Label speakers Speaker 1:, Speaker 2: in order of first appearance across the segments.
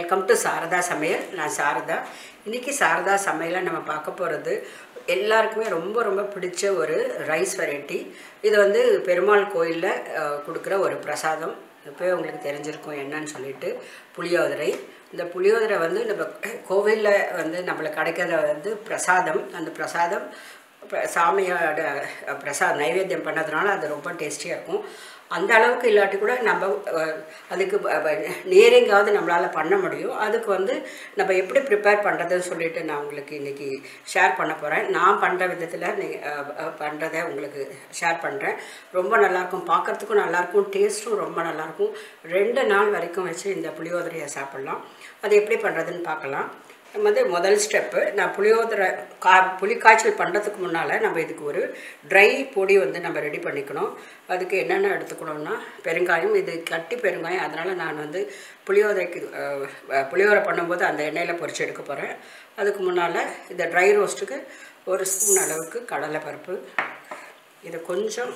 Speaker 1: welcome to Saradha சமையல் நான் சாரதா இன்றைக்கி சாரதா சமையலை நம்ம பார்க்க போகிறது எல்லாருக்குமே ரொம்ப ரொம்ப பிடிச்ச ஒரு ரைஸ் வெரைட்டி இது வந்து பெருமாள் கோயிலில் கொடுக்குற ஒரு பிரசாதம் இப்போயே உங்களுக்கு தெரிஞ்சிருக்கும் என்னன்னு சொல்லிட்டு புளியோதரை இந்த புளியோதரை வந்து நம்ம கோவிலில் வந்து நம்மளுக்கு கிடைக்கிறத வந்து பிரசாதம் அந்த பிரசாதம் ப- சாமியோட பிரசாத் நைவேத்தியம் பண்ணதுனால அது ரொம்ப டேஸ்டியாக இருக்கும் அந்த அளவுக்கு இல்லாட்டி கூட நம்ம அஹ், அதுக்கு நேரிங்காவது நம்மளால் பண்ண முடியும் அதுக்கு வந்து நம்ம எப்படி ப்ரிப்பேர் பண்ணுறதுன்னு சொல்லிட்டு நான் உங்களுக்கு இன்றைக்கி ஷேர் பண்ண போகிறேன் நான் பண்ணுற விதத்தில் நீங்கள் பண்ணுறதை உங்களுக்கு ஷேர் பண்ணுறேன் ரொம்ப நல்லாயிருக்கும் பார்க்குறதுக்கும் நல்லாயிருக்கும் டேஸ்ட்டும் ரொம்ப நல்லாயிருக்கும் ரெண்டு நாள் வரைக்கும் வச்சு இந்த புளியோதரையை சாப்பிட்லாம் அது எப்படி பண்ணுறதுன்னு பார்க்கலாம் நம்ம வந்து முதல் ஸ்டெப்பு நான் புளியோதரை கா புளிக்காய்ச்சல் பண்ணுறதுக்கு முன்னால் நம்ம இதுக்கு ஒரு ட்ரை பொடி வந்து நம்ம ரெடி பண்ணிக்கணும் அதுக்கு என்னென்ன எடுத்துக்கணும்னா பெருங்காயம் இது கட்டி பெருங்காயம் அதனால் நான் வந்து புளியோதரைக்கு அஹ், அஹ், புளியோதரை பண்ணும்போது அந்த எண்ணெயில் பொரிச்சு எடுக்க போகிறேன் அதுக்கு முன்னால் இந்த ட்ரை ரோஸ்ட்டுக்கு ஒரு ஸ்பூன் அளவுக்கு கடலைப்பருப்பு இதை கொஞ்சம்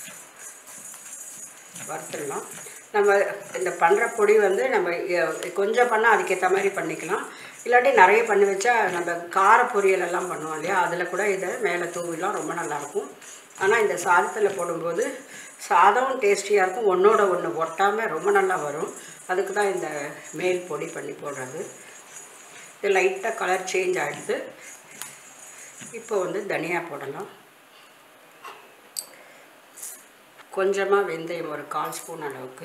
Speaker 1: வறுத்துடலாம் நம்ம இந்த பண்ணுற பொடி வந்து நம்ம அஹ், கொஞ்சம் பண்ணால் அதுக்கேற்ற மாதிரி பண்ணிக்கலாம் இல்லாட்டி நிறைய பண்ணி வச்சா நம்ம கார பொரியல் எல்லாம் பண்ணுவோம் இல்லையா அதில் கூட இதை மேலே தூவிலாம் ரொம்ப நல்லாயிருக்கும் ஆனால் இந்த சாதத்தில் போடும்போது சாதமும் டேஸ்டியாக இருக்கும் ஒன்றோட ஒன்று ஒட்டாமல் ரொம்ப நல்லா வரும் அதுக்கு தான் இந்த மேல் பொடி பண்ணி போடுறது இது லைட்டாக கலர் சேஞ்ச் ஆகிடுது இப்போ வந்து தனியா போடலாம் கொஞ்சமாக வெந்தயம் ஒரு கால் ஸ்பூன் அளவுக்கு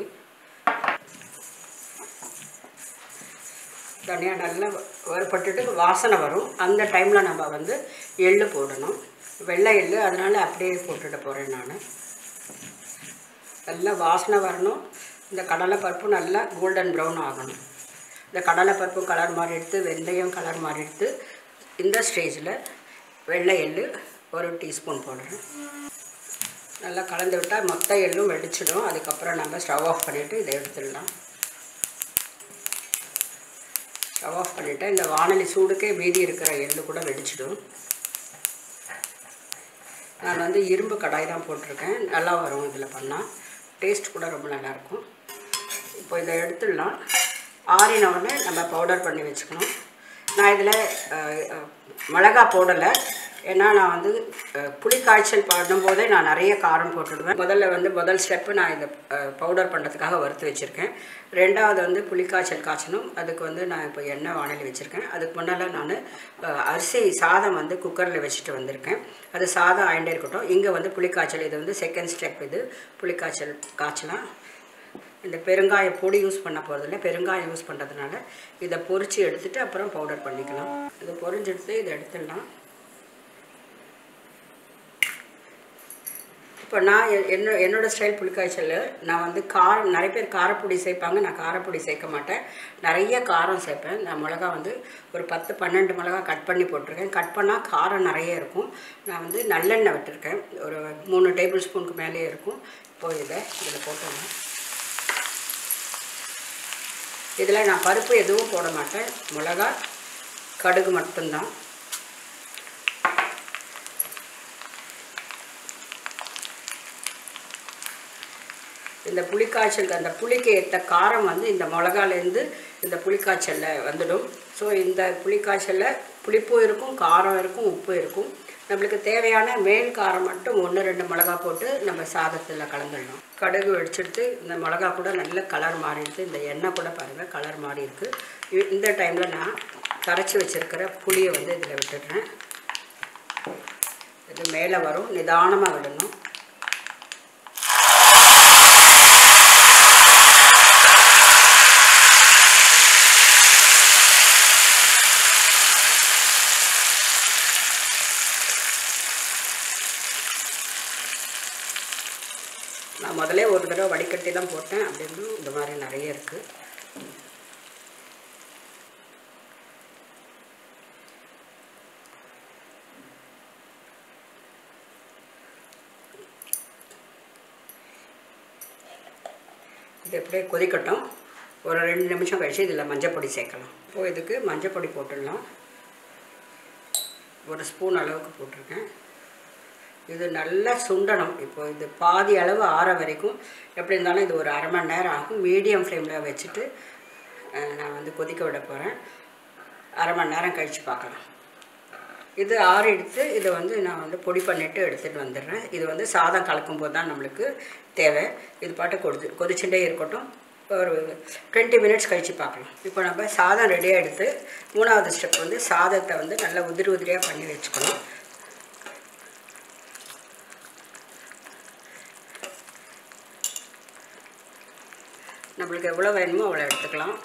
Speaker 1: தனியாக நல்லா வறுபட்டுட்டு வாசனை வரும் அந்த டைமில் நம்ம வந்து எள்ளு போடணும் வெள்ளை எள்ளு அதனால் அப்படியே போட்டுட்டு போகிறேன் நான் நல்லா வாசனை வரணும் இந்த கடலைப்பருப்பும் நல்லா கோல்டன் ப்ரௌன் ஆகணும் இந்த கடலைப்பருப்பும் கலர் மாறி எடுத்து வெந்தயம் கலர் மாறி எடுத்து இந்த ஸ்டேஜில் வெள்ளை எள்ளு ஒரு டீஸ்பூன் போடுறேன் நல்லா கலந்து விட்டால் மொத்த எள்ளும் வெடிச்சிடும் அதுக்கப்புறம் நம்ம ஸ்டவ் ஆஃப் பண்ணிவிட்டு இதை எடுத்துடலாம் ஸ்டவ் ஆஃப் பண்ணிவிட்டு இந்த வானொலி சூடுக்கே மீதி இருக்கிற எள்ளு கூட வெடிச்சிடும் நான் வந்து இரும்பு கடாய் தான் போட்டிருக்கேன் நல்லா வரும் இதில் பண்ணால் டேஸ்ட் கூட ரொம்ப நல்லாயிருக்கும் இப்போ இதை எடுத்துடலாம் ஆறின உடனே நம்ம பவுடர் பண்ணி வச்சுக்கணும் நான் இதில் மிளகா போடலை ஏன்னா நான் வந்து அஹ், புளி காய்ச்சல் பண்ணும்போதே நான் நிறைய காரம் போட்டுடுவேன் முதல்ல வந்து முதல் ஸ்டெப்பு நான் இதை பவுடர் பண்ணுறதுக்காக வறுத்து வச்சுருக்கேன் ரெண்டாவது வந்து புளி காய்ச்சல் காய்ச்சணும் அதுக்கு வந்து நான் இப்போ எண்ணெய் வானலி வச்சுருக்கேன் அதுக்கு முன்னால் நான் அஹ், அரிசி சாதம் வந்து குக்கரில் வச்சுட்டு வந்திருக்கேன் அது சாதம் ஆயிண்டே இருக்கட்டும் இங்கே வந்து புளி காய்ச்சல் இது வந்து செகண்ட் ஸ்டெப் இது புளி காய்ச்சல் காய்ச்சலாம் இந்த பெருங்காய பொடி யூஸ் பண்ண போகிறதில்ல பெருங்காயம் யூஸ் பண்ணுறதுனால இதை பொரிச்சு எடுத்துட்டு அப்புறம் பவுடர் பண்ணிக்கலாம் இதை பொரிஞ்செடுத்து இதை எடுத்துடலாம் இப்போ நான் எ- என்ன என்னோடய ஸ்டைல் புளிக்காய்ச்சலில் நான் வந்து காரம் நிறைய பேர் காரப்பொடி சேர்ப்பாங்க நான் காரப்பொடி சேர்க்க மாட்டேன் நிறைய காரம் சேர்ப்பேன் நான் மிளகா வந்து ஒரு பத்து பன்னெண்டு மிளகா கட் பண்ணி போட்டிருக்கேன் கட் பண்ணால் காரம் நிறைய இருக்கும் நான் வந்து நல்லெண்ணெய் விட்டுருக்கேன் ஒரு மூணு டேபிள் ஸ்பூனுக்கு மேலேயே இருக்கும் இப்போ இதை இதில் போட்டோங்க இதில் நான் பருப்பு எதுவும் போட மாட்டேன் மிளகா கடுகு மட்டும்தான் இந்த புளிக்காய்ச்சலுக்கு அந்த புளிக்கு ஏற்ற காரம் வந்து இந்த மிளகாலேருந்து இந்த புளிக்காய்ச்சலில் வந்துடும் ஸோ இந்த புளிக்காய்ச்சலில் புளிப்பும் இருக்கும் காரம் இருக்கும் உப்பு இருக்கும் நம்மளுக்கு தேவையான மேல் காரம் மட்டும் ஒன்று ரெண்டு மிளகா போட்டு நம்ம சாதத்தில் கலந்துடணும் கடுகு வெடிச்செடுத்து இந்த மிளகா கூட நல்ல கலர் மாறிடுது இந்த எண்ணெய் கூட பாருங்கள் கலர் மாறி இருக்கு இ- இந்த டைமில் நான் கரைச்சி வச்சிருக்கிற புளியை வந்து இதில் விட்டுடுறேன் இது மேலே வரும் நிதானமாக விடணும் நான் முதல்ல ஒரு தடவை வடிகட்டி தான் போட்டேன் அப்படின்னு இந்த மாதிரி நிறைய இருக்குது இது அப்படியே கொதிக்கட்டும் ஒரு ரெண்டு நிமிஷம் கழிச்சு இதில் மஞ்சப்பொடி சேர்க்கலாம் இப்போ இதுக்கு மஞ்சப்பொடி போட்டுடலாம் ஒரு ஸ்பூன் அளவுக்கு போட்டிருக்கேன் இது நல்லா சுண்டணும் இப்போ இது பாதி அளவு ஆற வரைக்கும் எப்படி இருந்தாலும் இது ஒரு அரை மணி நேரம் ஆகும் மீடியம் ஃப்ளேமில் வச்சுட்டு அஹ், நான் வந்து கொதிக்க விட போகிறேன் அரை மணி நேரம் கழித்து பார்க்கலாம் இது ஆறு எடுத்து இதை வந்து நான் வந்து பொடி பண்ணிவிட்டு எடுத்துகிட்டு வந்துடுறேன் இது வந்து சாதம் கலக்கும் போது தான் நம்மளுக்கு தேவை இது பாட்டு கொதி கொதிச்சுட்டே இருக்கட்டும் ஒரு டுவெண்ட்டி மினிட்ஸ் கழித்து பார்க்கலாம் இப்போ நம்ம சாதம் ரெடியாக எடுத்து மூணாவது ஸ்டெப் வந்து சாதத்தை வந்து நல்லா உதிரி உதிரியாக பண்ணி வச்சுக்கணும் நம்மளுக்கு எவ்வளோ வேணுமோ அவ்வளோ எடுத்துக்கலாம்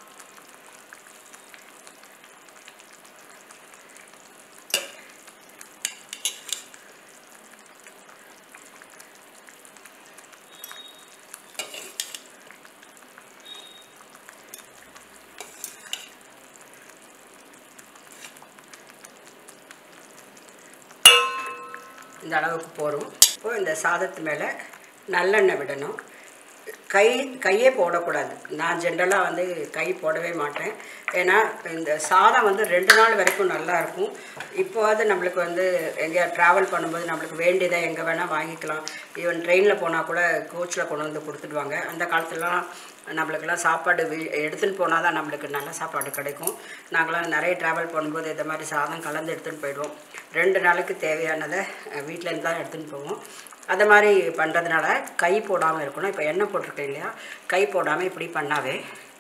Speaker 1: இந்த அளவுக்கு போடும் இப்போ இந்த சாதத்து மேலே நல்லெண்ணெய் விடணும் கை கையே போடக்கூடாது நான் ஜென்ரலாக வந்து கை போடவே மாட்டேன் ஏன்னா இந்த சாதம் வந்து ரெண்டு நாள் வரைக்கும் நல்லா இருக்கும் இப்போவாது நம்மளுக்கு வந்து எங்கேயா ட்ராவல் பண்ணும்போது நம்மளுக்கு வேண்டியதை எங்கே வேணால் வாங்கிக்கலாம் ஈவன் ட்ரெயினில் போனால் கூட கோச்சில் கொண்டு வந்து கொடுத்துடுவாங்க அந்த காலத்துலலாம் நம்மளுக்கெல்லாம் சாப்பாடு வீ எடுத்துகிட்டு போனால் தான் நம்மளுக்கு நல்ல சாப்பாடு கிடைக்கும் நாங்களாம் நிறைய ட்ராவல் பண்ணும்போது இந்த மாதிரி சாதம் கலந்து எடுத்துகிட்டு போயிடுவோம் ரெண்டு நாளுக்கு தேவையானதை வீட்டிலேருந்து தான் எடுத்துகிட்டு போவோம் அந்த மாதிரி பண்ணுறதுனால கை போடாமல் இருக்கணும் இப்போ எண்ணெய் போட்டிருக்கேன் இல்லையா கை போடாமல் இப்படி பண்ணாவே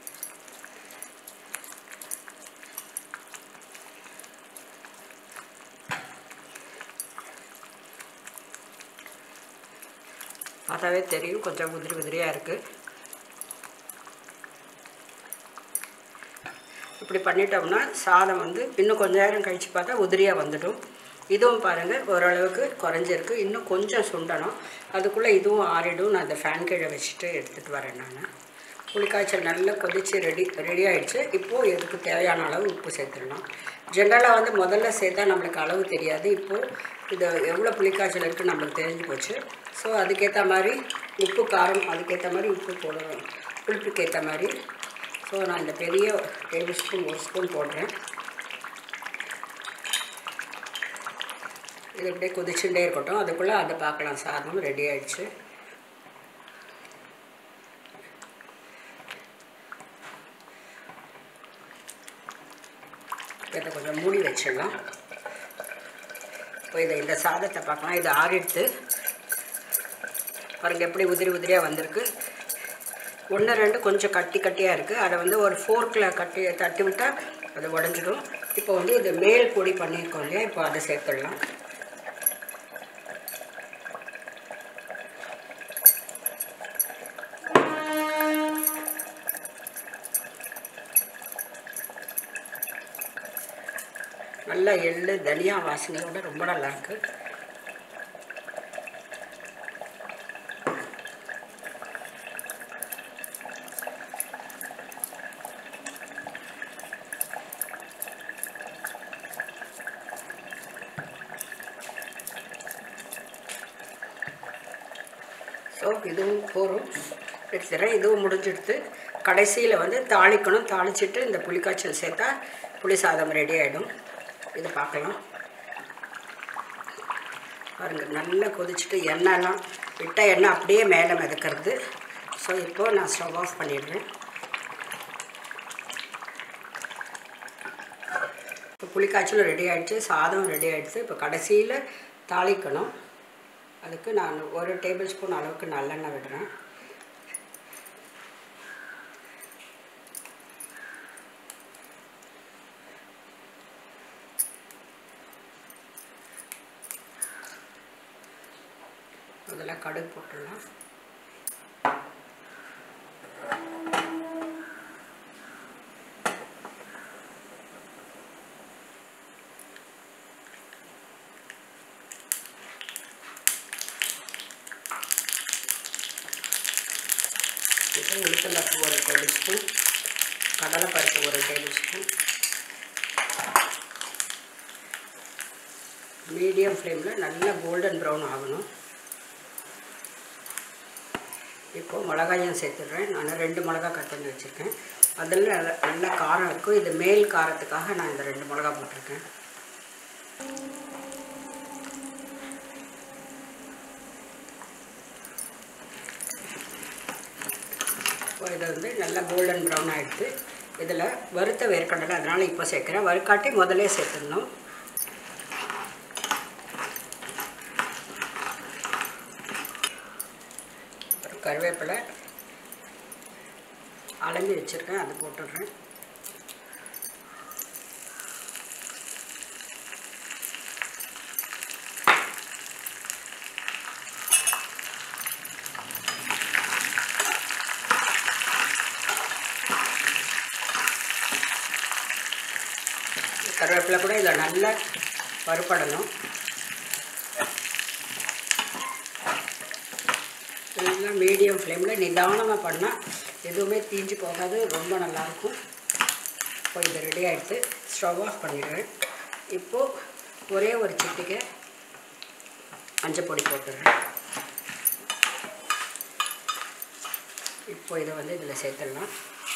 Speaker 1: பார்த்தாவே தெரியும் கொஞ்சம் உதிரி உதிரியாக இருக்குது இப்படி பண்ணிட்டோம்னா சாதம் வந்து இன்னும் கொஞ்ச நேரம் கழித்து பார்த்தா உதிரியாக வந்துடும் இதுவும் பாருங்கள் ஓரளவுக்கு குறைஞ்சிருக்கு இன்னும் கொஞ்சம் சுண்டணும் அதுக்குள்ளே இதுவும் ஆறிடும் நான் இந்த ஃபேன் கீழே வச்சுட்டு எடுத்துகிட்டு வரேன் நான் புளிக்காய்ச்சல் நல்லா கொதித்து ரெடி ரெடி ஆகிடுச்சு இப்போது இதுக்கு தேவையான அளவு உப்பு சேர்த்துடலாம் ஜென்ரலாக வந்து முதல்ல சேர்த்தா நம்மளுக்கு அளவு தெரியாது இப்போது இது எவ்வளோ புளிக்காய்ச்சல் இருக்குன்னு நம்மளுக்கு தெரிஞ்சு போச்சு ஸோ அதுக்கேற்ற மாதிரி உப்பு காரம் அதுக்கேற்ற மாதிரி உப்பு போடணும் புளிப்புக்கு ஏற்ற மாதிரி ஸோ நான் இந்த பெரிய டேபிள் ஸ்பூன் ஒரு ஸ்பூன் போடுறேன் இது அப்படியே கொதிச்சுட்டே இருக்கட்டும் அதுக்குள்ளே அதை பார்க்கலாம் சாதம் ரெடி ஆயிடுச்சு இதை கொஞ்சம் மூடி வச்சிடலாம் இப்போ இதை இந்த சாதத்தை பார்க்கலாம் இது ஆறிடுத்து பாருங்க எப்படி உதிரி உதிரியாக வந்திருக்கு ஒன்று ரெண்டு கொஞ்சம் கட்டி கட்டியாக இருக்குது அதை வந்து ஒரு ஃபோர்க்கில் கட்டி தட்டி விட்டால் அது உடஞ்சிடும் இப்போ வந்து இது மேல் பொடி பண்ணியிருக்கோம் இல்லையா இப்போ அதை சேர்த்துடலாம் நல்ல எள்ளு தனியா வாசனையோட ரொம்ப நல்லா இருக்கு ஸோ இதுவும் போகிறோம் எடுத்துறேன் இதுவும் முடிஞ்சிடுத்து கடைசியில் வந்து தாளிக்கணும் தாளிச்சிட்டு இந்த புளிக்காய்ச்சல் சேர்த்தா புளி சாதம் ரெடி ஆகிடும் இது பார்க்கலாம் பாருங்கள் நல்லா கொதிச்சுட்டு எண்ணெய்லாம் விட்ட எண்ணெய் அப்படியே மேலே மிதக்கிறது ஸோ இப்போது நான் ஸ்டவ் ஆஃப் பண்ணிடுறேன் இப்போ புளிக்காய்ச்சலும் ரெடி ஆகிடுச்சு சாதம் ரெடி ஆகிடுச்சு இப்போ கடைசியில் தாளிக்கணும் அதுக்கு நான் ஒரு டேபிள் ஸ்பூன் அளவுக்கு நல்லெண்ணெய் விடுறேன் முதல்ல கடுகு போட்டுடலாம் இப்போ உளுத்தம்பருப்பு ஒரு டேபிள் ஸ்பூன் கடலைப்பருப்பு ஒரு டேபிள் ஸ்பூன் மீடியம் ஃப்ளேமில் நல்லா கோல்டன் ப்ரௌன் ஆகணும் இப்போது மிளகாயும் சேர்த்துடுறேன் நான் ரெண்டு மிளகா கட் பண்ணி வச்சுருக்கேன் அதில் நல்ல நல்ல காரம் இருக்கும் இது மேல் காரத்துக்காக நான் இந்த ரெண்டு மிளகா போட்டிருக்கேன் இப்போ இதை வந்து நல்லா கோல்டன் ப்ரௌன் ஆகிடுது இதில் வறுத்த வேர்க்கடலை அதனால் இப்போ சேர்க்குறேன் வறுக்காட்டி முதலே சேர்த்துடணும் அப்புறம் கருவேப்பிலை அலம்பி வச்சுருக்கேன் அது போட்டுடுறேன் கருவேப்பிலை கூட இதில் நல்லா வறுப்படணும் நல்லா மீடியம் ஃப்ளேமில் நிதானமாக பண்ணால் எதுவுமே தீஞ்சு போகாது ரொம்ப நல்லாயிருக்கும் இப்போ இது ரெடி ஆகிடுத்து ஸ்டவ் ஆஃப் பண்ணிடுறேன் இப்போது ஒரே ஒரு சிட்டிக்கை மஞ்சள் பொடி போட்டுடுறேன் இப்போ இதை வந்து இதில் சேர்த்துடலாம்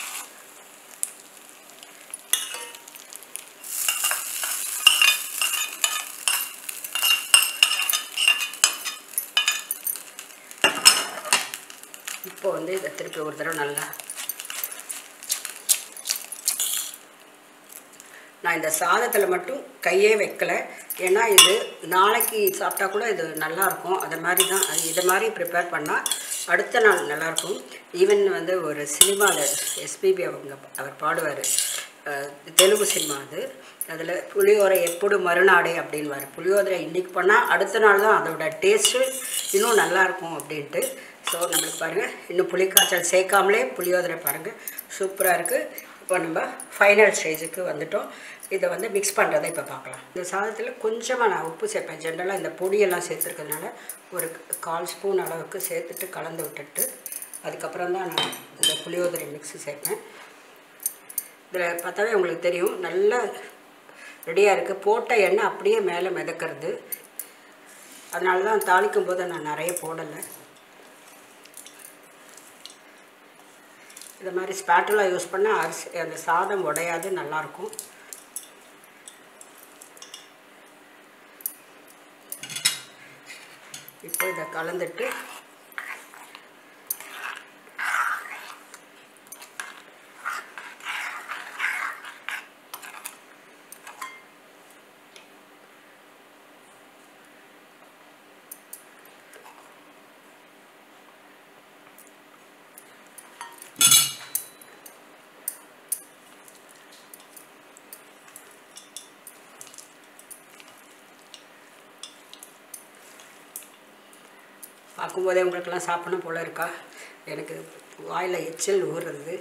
Speaker 1: இப்போ வந்து இதை திருப்பி ஒரு தடவை நல்லா நான் இந்த சாதத்தில் மட்டும் கையே வைக்கல ஏன்னா இது நாளைக்கு சாப்பிட்டா கூட இது நல்லாயிருக்கும் அதை மாதிரி தான் அது இதை மாதிரி ப்ரிப்பேர் பண்ணால் அடுத்த நாள் நல்லாயிருக்கும் ஈவன் வந்து ஒரு சினிமாவில் எஸ்பிபி அவங்க அவர் பாடுவார் தெலுங்கு சினிமா அது அதில் புளியோரை எப்படி மறுநாடே அப்படின்வார் புளியோதரை இன்றைக்கி பண்ணால் அடுத்த நாள் தான் அதோட டேஸ்ட்டு இன்னும் நல்லாயிருக்கும் அப்படின்ட்டு ஸோ நம்மளுக்கு பாருங்கள் இன்னும் புளிக்காய்ச்சல் சேர்க்காமலே புளியோதரை பாருங்கள் சூப்பராக இருக்குது இப்போ நம்ம ஃபைனல் ஸ்டேஜுக்கு வந்துட்டோம் இதை வந்து மிக்ஸ் பண்ணுறதை இப்போ பார்க்கலாம் இந்த சாதத்தில் கொஞ்சமாக நான் உப்பு சேர்ப்பேன் ஜென்ரலாக இந்த பொடியெல்லாம் சேர்த்துருக்கறதுனால ஒரு கால் ஸ்பூன் அளவுக்கு சேர்த்துட்டு கலந்து விட்டுட்டு அதுக்கப்புறம் தான் நான் இந்த புளியோதரை மிக்ஸு சேர்ப்பேன் இதில் பார்த்தாவே உங்களுக்கு தெரியும் நல்லா ரெடியாக இருக்குது போட்ட எண்ணெய் அப்படியே மேலே மிதக்கிறது அதனால தான் தாளிக்கும் போது நான் நிறைய போடலை இந்த மாதிரி ஸ்பேட்டலா யூஸ் பண்ணால் அரிசி அந்த சாதம் உடையாது நல்லாயிருக்கும் இப்போ இதை கலந்துட்டு பார்க்கும்போதே உங்களுக்கெல்லாம் சாப்பிடணும் போல இருக்கா எனக்கு வாயில் எச்சில் ஊறுறது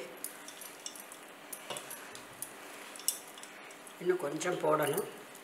Speaker 1: இன்னும் கொஞ்சம் போடணும்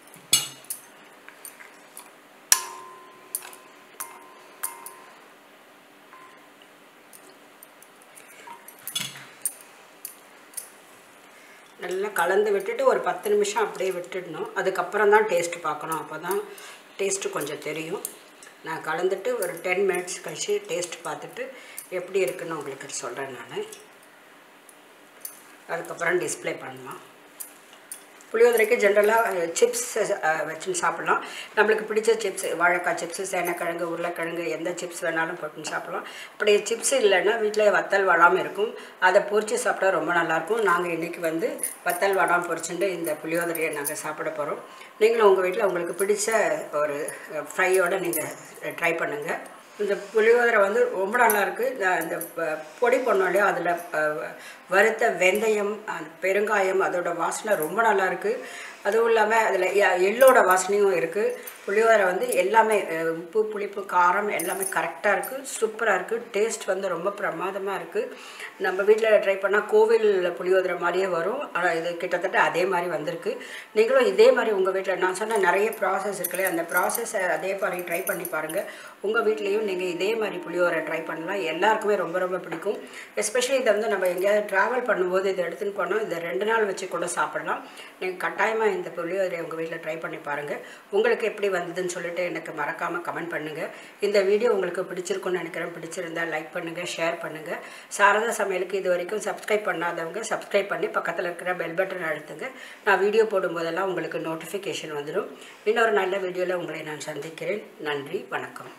Speaker 1: நல்லா கலந்து விட்டுட்டு ஒரு பத்து நிமிஷம் அப்படியே விட்டுடணும் அதுக்கப்புறம் தான் டேஸ்ட் பார்க்கணும் அப்போ தான் டேஸ்ட்டு கொஞ்சம் தெரியும் நான் கலந்துட்டு ஒரு டென் மினிட்ஸ் கழிச்சு டேஸ்ட் பார்த்துட்டு எப்படி இருக்குன்னு உங்களுக்கு சொல்கிறேன் நான் அதுக்கப்புறம் டிஸ்ப்ளே பண்ணலாம் புளியோதரைக்கு ஜென்ரலாக சிப்ஸ் வச்சுன்னு சாப்பிட்லாம் நம்மளுக்கு பிடிச்ச சிப்ஸ் வாழைக்காய் சிப்ஸு சேனக்கிழங்கு உருளைக்கிழங்கு எந்த சிப்ஸ் வேணாலும் போட்டுன்னு சாப்பிட்லாம் அப்படி சிப்ஸ் இல்லைன்னா வீட்டில் வத்தல் வடாமல் இருக்கும் அதை பொரித்து சாப்பிட்டா ரொம்ப நல்லாயிருக்கும் நாங்கள் இன்றைக்கி வந்து வத்தல் வடாம் பொரிச்சுட்டு இந்த புளியோதரையை நாங்கள் சாப்பிட போகிறோம் நீங்களும் உங்கள் வீட்டில் உங்களுக்கு பிடிச்ச ஒரு ஃப்ரையோடு நீங்கள் ட்ரை பண்ணுங்கள் இந்த புளியோதரை வந்து ரொம்ப நல்லாயிருக்கு இந்த ப- பொடி பண்ணோம் இல்லையா அதில் வறுத்த வெந்தயம் அந்த பெருங்காயம் அதோட வாசனை ரொம்ப நல்லா இருக்கு அதுவும் இல்லாமல் அதில் எள்ளோட வாசனையும் இருக்குது புளியோதரை வந்து எல்லாமே அஹ், உப்பு புளிப்பு காரம் எல்லாமே கரெக்டாக இருக்குது சூப்பராக இருக்குது டேஸ்ட் வந்து ரொம்ப பிரமாதமாக இருக்குது நம்ம வீட்டில் ட்ரை பண்ணால் கோவில் புளியோதரை மாதிரியே வரும் ஆனால் இது கிட்டத்தட்ட அதே மாதிரி வந்திருக்கு நீங்களும் இதே மாதிரி உங்கள் வீட்டில் நான் சொன்ன நிறைய ப்ராசஸ் இருக்குல்ல அந்த ப்ராசஸை அதே மாதிரி ட்ரை பண்ணி பாருங்கள் உங்கள் வீட்லேயும் நீங்கள் இதே மாதிரி புளியோதரை ட்ரை பண்ணலாம் எல்லாருக்குமே ரொம்ப ரொம்ப பிடிக்கும் எஸ்பெஷலி இதை வந்து நம்ம எங்கேயாவது ட்ராவல் பண்ணும்போது இதை எடுத்துன்னு போனோம் இதை ரெண்டு நாள் வச்சு கூட சாப்பிடலாம் நீங்கள் கட்டாயமாக இந்த புளியோதரை உங்கள் வீட்டில் ட்ரை பண்ணி பாருங்கள் உங்களுக்கு எப்படி வந்ததுன்னு சொல்லிட்டு எனக்கு மறக்காமல் கமெண்ட் பண்ணுங்கள் இந்த வீடியோ உங்களுக்கு பிடிச்சிருக்குன்னு நினைக்கிறேன் பிடிச்சிருந்தா லைக் பண்ணுங்கள் ஷேர் பண்ணுங்கள் சாரதா சமையலுக்கு இது வரைக்கும் சப்ஸ்கிரைப் பண்ணாதவங்க சப்ஸ்கிரைப் பண்ணி பக்கத்தில் இருக்கிற பெல் பட்டன் அழுத்துங்க நான் வீடியோ போடும்போதெல்லாம் உங்களுக்கு நோட்டிஃபிகேஷன் வந்துடும் இன்னொரு நல்ல வீடியோவில் உங்களை நான் சந்திக்கிறேன் நன்றி வணக்கம்